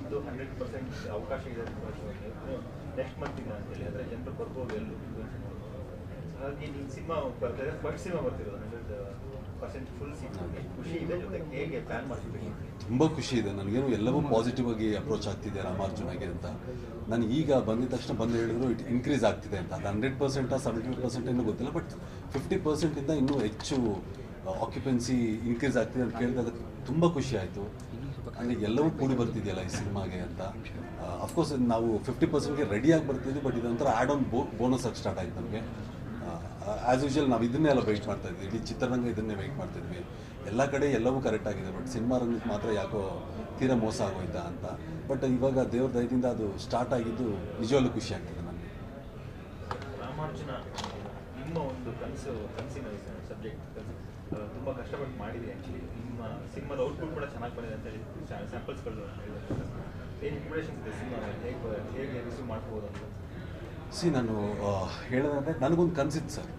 ನಿಮ್ಮದು hundred percent ಅವಕಾಶ ಇದೆ ನೆಕ್ಸ್ಟ್ ಮಂತಿನ ಅಂತೇಳಿ ಅಂದರೆ ಜನರು ಬರ್ಬೋದು ಎಲ್ಲೂ ಹಾಗಾಗಿ ನಿಮ್ಮ ಸಿನಿಮಾ ಬರ್ತಾರೆ ಫಸ್ಟ್ ಸಿನಿಮಾ ಬರ್ತಿರೋದು ಹಂಡ್ರೆಡ್ ಪರ್ಸೆಂಟ್ ಫುಲ್ ಸಿನಿಮಾ ಖುಷಿ ಇದೆ ಜೊತೆಗೆ ಹೇಗೆ ಪ್ಲಾನ್ ಮಾಡ್ತಿದ್ದೀವಿ ತುಂಬ ಖುಷಿ ಇದೆ ನನಗೇನು ಎಲ್ಲವೂ ಪಾಸಿಟಿವ್ ಆಗಿ ಅಪ್ರೋಚ್ ಆಗ್ತಿದೆ ರಾಮಾರ್ಜುನಗೆ ಅಂತ ನಾನು ಈಗ ಬಂದಿದ ತಕ್ಷಣ ಬಂದು ಹೇಳಿದ್ರು ಇಟ್ ಇನ್ಕ್ರೀಸ್ ಆಗ್ತಿದೆ ಅಂತ ಅದು ಹಂಡ್ರೆಡ್ ಪರ್ಸೆಂಟಾ ಸೆವೆಂಟಿ ಪರ್ಸೆಂಟ್ ಏನೂ ಗೊತ್ತಿಲ್ಲ ಬಟ್ ಫಿಫ್ಟಿ ಪರ್ಸೆಂಟಿಂದ ಇನ್ನೂ ಹೆಚ್ಚು ಆಕ್ಯುಪೆನ್ಸಿ ಇನ್ಕ್ರೀಸ್ ಆಗ್ತಿದೆ ಅಂತ ಕೇಳಿದಾಗ ತುಂಬ ಖುಷಿ ಆಯಿತು ಅಂದರೆ ಎಲ್ಲವೂ ಕೂಡಿ ಬರ್ತಿದೆಯಲ್ಲ ಈ ಸಿನಿಮಾಗೆ ಅಂತ ಅಫ್ಕೋರ್ಸ್ ನಾವು ಫಿಫ್ಟಿ ಪರ್ಸೆಂಟ್ಗೆ ರೆಡಿಯಾಗಿ ಬರ್ತಿದ್ವಿ ಬಟ್ ಇದೊಂಥರ ಆ್ಯಡ್ ಆನ್ ಬೋ ಬೋನಸ್ ಆಗಿ ಸ್ಟಾರ್ಟ್ ಆಯ್ತು ನಮಗೆ ಆ್ಯಸ್ ಯೂಶುವಲ್ ನಾವು ಇದನ್ನೇ ಎಲ್ಲ ವೆಯ್ಟ್ ಮಾಡ್ತಾ ಇದ್ವಿ ಇಡೀ ಚಿತ್ರರಂಗ ಇದನ್ನೇ ವೆಯ್ಟ್ ಮಾಡ್ತಿದ್ವಿ ಎಲ್ಲ ಕಡೆ ಎಲ್ಲವೂ ಕರೆಕ್ಟ್ ಆಗಿದೆ ಬಟ್ ಸಿನಿಮಾ ರಂಗಕ್ಕೆ ಮಾತ್ರ ಯಾಕೋ ತೀರಾ ಮೋಸ ಆಗೋಯ್ತಾ ಅಂತ ಬಟ್ ಇವಾಗ ದೇವ್ರ ದಯದಿಂದ ಅದು ಸ್ಟಾರ್ಟ್ ಆಗಿದ್ದು ನಿಜವಾಗ್ಲೂ ಖುಷಿ ಆಗ್ತಿದೆ ನನಗೆ ರಾಮಾರ್ಜುನ ನಿಮ್ಮ ಒಂದು ಕನಸು ಕನಸಿನ ಸಬ್ಜೆಕ್ಟ್ ತುಂಬ ಕಷ್ಟಪಟ್ಟು ಮಾಡಿದೆ ಆ್ಯಕ್ಚುಲಿ ನಿಮ್ಮ ಸಿನಿಮಾದ ಔಟ್ಪುಟ್ ಕೂಡ ಚೆನ್ನಾಗಿ ಬಂದಿದೆ ಅಂತ ಹೇಳಿ ಸ್ಯಾಂಪಲ್ಸ್ಗಳು ಏನು ಇಂಪ್ರೆಷನ್ಸ್ ಇದೆ ಸಿನಿಮಾ ಹೇಗೆ ಹೇಗೆ ರಿಸೀವ್ ಮಾಡ್ಬೋದು ಅಂತ ಸಿ ನಾನು ಆ, ಹೇಳೋದಂದ್ರೆ ನನಗೊಂದು ಕನಸಿತ್ತು ಸರ್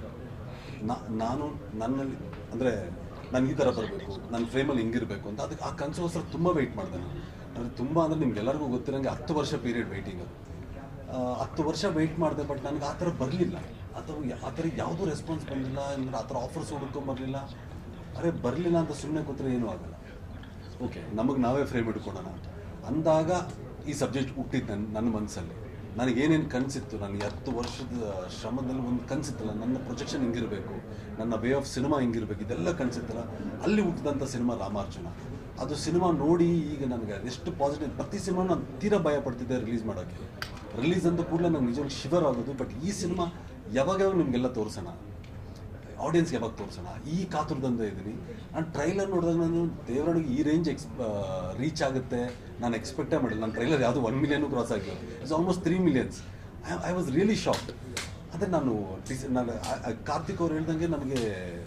ನಾನು ನನ್ನಲ್ಲಿ ಅಂದರೆ ನನಗೆ ಈ ಥರ ಬರಬೇಕು ನನ್ನ ಫ್ರೇಮಲ್ಲಿ ಹಿಂಗಿರಬೇಕು ಅಂತ ಅದಕ್ಕೆ ಆ ಕನಸೋಸ್ಕರ ತುಂಬ ವೆಯ್ಟ್ ಮಾಡಿದೆ ನಾನು ಅಂದರೆ ತುಂಬ ಅಂದರೆ ನಿಮ್ಗೆಲ್ಲರಿಗೂ ಗೊತ್ತಿರೋಂಗೆ ಹತ್ತು ವರ್ಷ ಪೀರಿಯಡ್ ವೆಯ್ಟಿಂಗ್ ಅದು ಆ, ಹತ್ತು ವರ್ಷ ವೆಯ್ಟ್ ಮಾಡಿದೆ ಬಟ್ ನನಗೆ ಆ ಥರ ಬರಲಿಲ್ಲ ಅಥವಾ ಯಾ- ಆ ಥರ ಯಾವುದೂ ರೆಸ್ಪಾನ್ಸ್ ಬಂದಿಲ್ಲ ಅಂದರೆ ಆ ಥರ ಆಫರ್ಸ್ ಹುಡುಕೊಂಬರಲಿಲ್ಲ ಅರೆ ಬರಲಿಲ್ಲ ಅಂತ ಸುಮ್ಮನೆ ಕೂತ್ರೆ ಏನೂ ಆಗಲ್ಲ ಓಕೆ ನಮಗೆ ನಾವೇ ಫ್ರೇಮ್ ಇಟ್ಕೊಳ್ಳೋಣ ಅಂದಾಗ ಈ ಸಬ್ಜೆಕ್ಟ್ ಹುಟ್ಟಿದ್ದು ನನ್ನ ನನ್ನ ಮನಸ್ಸಲ್ಲಿ ನನಗೇನೇನು ಕನಸಿತ್ತು ನನಗೆ ಹತ್ತು ವರ್ಷದ ಶ್ರಮದಲ್ಲಿ ಒಂದು ಕನಸಿತ್ತಲ್ಲ ನನ್ನ ಪ್ರೊಜೆಕ್ಷನ್ ಹಿಂಗಿರಬೇಕು ನನ್ನ ವೇ ಆಫ್ ಸಿನಿಮಾ ಹಿಂಗಿರಬೇಕು ಇದೆಲ್ಲ ಕನಸಿತ್ತಲ್ಲ ಅಲ್ಲಿ ಹುಟ್ಟಿದಂಥ ಸಿನಿಮಾ ರಾಮಾರ್ಜುನ ಅದು ಸಿನಿಮಾ ನೋಡಿ ಈಗ ನನಗೆ ಅದೆಷ್ಟು ಪಾಸಿಟಿವ್ ಪ್ರತಿ ಸಿನಿಮಾ ನಾನು ತೀರಾ ಭಯ ಪಡ್ತಿದ್ದೆ ರಿಲೀಸ್ ಮಾಡೋಕ್ಕೆ ರಿಲೀಸ್ ಅಂದ ಕೂಡಲೇ ನಂಗೆ ನಿಜವಾಗ್ಲೂ ಶಿವರ್ ಆಗೋದು ಬಟ್ ಈ ಸಿನಿಮಾ ಯಾವಾಗ ಯಾವಾಗ ನಿಮಗೆಲ್ಲ ತೋರಿಸೋಣ ಆಡಿಯನ್ಸ್ಗೆ ಯಾವಾಗ ತೋರಿಸೋಣ ಈ ಕಾತುರದಿಂದ ಇದ್ದೀನಿ ನಾನು ಟ್ರೈಲರ್ ನೋಡಿದಾಗ ನಾನು ದೇವರನಿಗೆ ಈ ರೇಂಜ್ ಎಕ್ಸ್ ರೀಚ್ ಆಗುತ್ತೆ ನಾನು ಎಕ್ಸ್ಪೆಕ್ಟೇ ಮಾಡಿಲ್ಲ ನನ್ನ ಟ್ರೈಲರ್ ಯಾವುದು ಒನ್ ಮಿಲಿಯನ್ ಕ್ರಾಸ್ ಆಗಿಲ್ಲ it's almost three millions I I was really shocked ಅದೇ ನಾನು ಡಿಸ್ ನಾನು ಆ- ಆ ಕಾರ್ತಿಕ್ ಅವ್ರು ಹೇಳ್ದಂಗೆ ನನಗೆ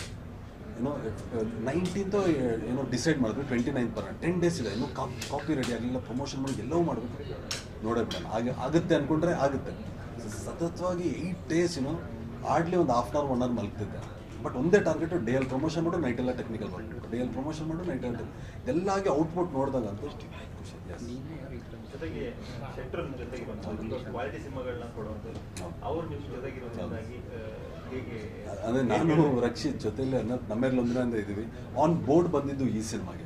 ಏನೋ ನೈನ್ಟೀನ್ತು ಏನೋ ಡಿಸೈಡ್ ಮಾಡಿದ್ವಿ twenty nine per ten days ಇದೆ ಇನ್ನೂ ಕಾಪ್ ಕಾಪಿ ರೆಡಿ ಆಗಲಿಲ್ಲ ಪ್ರಮೋಷನ್ ಮಾಡಿ ಎಲ್ಲವೂ ಮಾಡಬೇಕು ನೋಡೇ ಬಿಡೋಣ ಆಗ ಆಗುತ್ತೆ ಅಂದ್ಕೊಂಡ್ರೆ ಆಗುತ್ತೆ ಸತತವಾಗಿ ಏಯ್ಟ್ ಡೇಸ್ ಏನೋ ಆಡ್ಲಿ ಒಂದು half an hour one hour ಮಲಗ್ತಿದ್ದೆ ಬಟ್ ಒಂದೇ ಟಾರ್ಗೆಟ್ ಡೇ ಅಲ್ಲಿ ಪ್ರಮೋಷನ್ ಮಾಡು ನೈಟ್ ಎಲ್ಲ ಟೆಕ್ನಿಕಲ್ ವರ್ಕ್ ಡೇ ಅಲ್ಲಿ ಪ್ರಮೋಷನ್ ಮಾಡು ನೈಟ್ ಎಲ್ಲ ಇದೆಲ್ಲ ಆಗಿ ಔಟ್ಪುಟ್ ನೋಡಿದಾಗ ಅಂತೂ ಖುಷಿ yes. ಜೊತೆಗೆ ಶೆಟ್ರ್ ಜೊತೆಗೆ ಒಂದು ಕ್ವಾಲಿಟಿ ಸಿನಿಮಾಗಳನ್ನ ಕೊಡುವಂಥದ್ದು ಅವ್ರು ನಿಮ್ಮ ಜೊತೆಗಿರೋದ್ರಿಂದಾಗಿ ಆ, ಹೇಗೆ ಅಂದರೆ ನಾನು ರಕ್ಷಿತ್ ಜೊತೆಲಿ ಅನ್ನೋದು ನಮ್ಮೆಲ್ಲ ಒಂದಿನ ಇದ್ದೀವಿ ಆನ್ ಬೋರ್ಡ್ ಬಂದಿದ್ದು ಈ ಸಿನಿಮಾಗೆ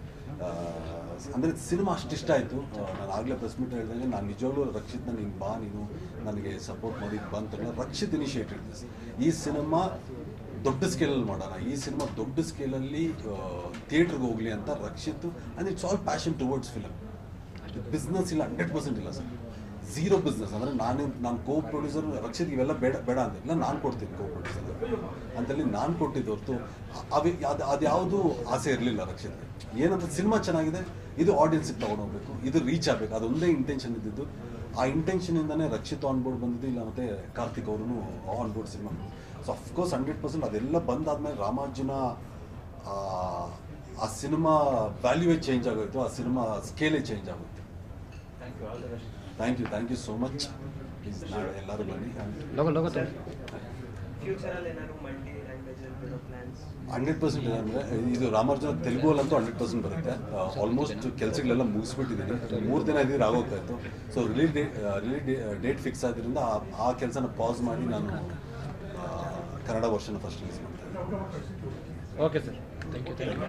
ಅಂದರೆ ಸಿನಿಮಾ ಅಷ್ಟು ಇಷ್ಟ ಆಯಿತು ನಾನು ಆಗಲೇ ಪ್ರೆಸ್ ಮೀಟ್ ಹೇಳಿದಂಗೆ ನಾನು ನಿಜವಾಗ್ಲೂ ರಕ್ಷಿತ್ ನೀನು ಬಾ ನೀನು ನನಗೆ ಸಪೋರ್ಟ್ ಮಾಡಿ ಬಾ ಅಂತ ಹೇಳಿ ರಕ್ಷಿತ್ ಇನಿಷಿಯೇಟಿವ್ ದಿಸ್ ಈ ಸಿನಿಮಾ ದೊಡ್ಡ ಸ್ಕೇಲಲ್ಲಿ ಮಾಡೋಣ ಈ ಸಿನಿಮಾ ದೊಡ್ಡ ಸ್ಕೇಲಲ್ಲಿ ಥಿಯೇಟ್ರಿಗೆ ಹೋಗಲಿ ಅಂತ Rakshit and it's all passion towards film business ಇಲ್ಲ ಹಂಡ್ರೆಡ್ ಪರ್ಸೆಂಟ್ ಇಲ್ಲ ಸರ್ ಝೀರೋ ಬಿಸ್ನೆಸ್ ಅಂದರೆ ನಾನು ನಾನು ಕೋ ಪ್ರೊಡ್ಯೂಸರ್ ರಕ್ಷಿತ್ ಇವೆಲ್ಲ ಬೇಡ ಬೇಡ ಅಂತ ಇಲ್ಲ ನಾನು ಕೊಡ್ತೀನಿ ಕೋ ಪ್ರೊಡ್ಯೂಸರ್ ಅಂತೇಳಿ ನಾನು ಕೊಟ್ಟಿದ್ದು ಹೊರತು ಅವು ಅದು ಅದ್ಯಾವುದು ಆಸೆ ಇರಲಿಲ್ಲ ರಕ್ಷಿತ್ ಏನಂತ ಸಿನಿಮಾ ಚೆನ್ನಾಗಿದೆ ಇದು ಆಡಿಯನ್ಸಿಗೆ ತೊಗೊಂಡೋಗ್ಬೇಕು ಇದು ರೀಚ್ ಆಗಬೇಕು ಅದೊಂದೇ ಇಂಟೆನ್ಷನ್ ಇದ್ದಿದ್ದು ಆ ಇಂಟೆನ್ಷನಿಂದನೇ ರಕ್ಷಿತ್ ಆನ್ ಬೋರ್ಡ್ ಬಂದಿದ್ದು ಇಲ್ಲ ಮತ್ತು ಕಾರ್ತಿಕ್ ಅವರು on board cinema so of course hundred percent ಅದೆಲ್ಲ ಬಂದಾದ್ಮೇಲೆ ರಾಮಾರ್ಜುನ ಆ, ಆ ಸಿನಿಮಾ ವ್ಯಾಲ್ಯೂವೇ ಚೇಂಜ್ ಆಗೋಯ್ತು ಆ ಸಿನಿಮಾ ಸ್ಕೇಲೇ ಚೇಂಜ್ ಆಗೋಯ್ತು thank you all the best thank you thank you so much please ನಾಳೆ ಎಲ್ಲರೂ ಬನ್ನಿ ಲೋಗೋ ಲೋಗೋ ತೋರಿಸಿ ಫ್ಯೂಚರಲ್ಲಿ ಏನಾದ್ರು ಮಲ್ಟಿ ಲ್ಯಾಂಗ್ವೇಜ್ ಬಿಡೋ ಪ್ಲಾನ್ಸ್ ಹಂಡ್ರೆಡ್ ಪರ್ಸೆಂಟ್ ಅಂದರೆ ಇದು ರಾಮಾರ್ಜುನ ತೆಲುಗುವಲ್ಲಂತೂ ಹಂಡ್ರೆಡ್ ಪರ್ಸೆಂಟ್ ಬರುತ್ತೆ ಆಲ್ಮೋಸ್ಟ್ ಕೆಲಸಗಳೆಲ್ಲ ಮುಗಿಸ್ಬಿಟ್ಟಿದ್ದೀನಿ ಮೂರು ದಿನ ಇದ್ದೀರಿ ಆಗೋಗ್ತಾ ಇತ್ತು so release date release date fix ಆಗಿದ್ದರಿಂದ ಆ- ಆ ಕೆಲಸನ ಪಾಸ್ ಮಾಡಿ ನಾನು ಆ, ಕನ್ನಡ ವರ್ಷನ ಫಸ್ಟ್ ರಿಲೀಸ್ ಮಾಡ್ತೀನಿ ಓಕೆ ಸರ್ ಥ್ಯಾಂಕ್ ಯು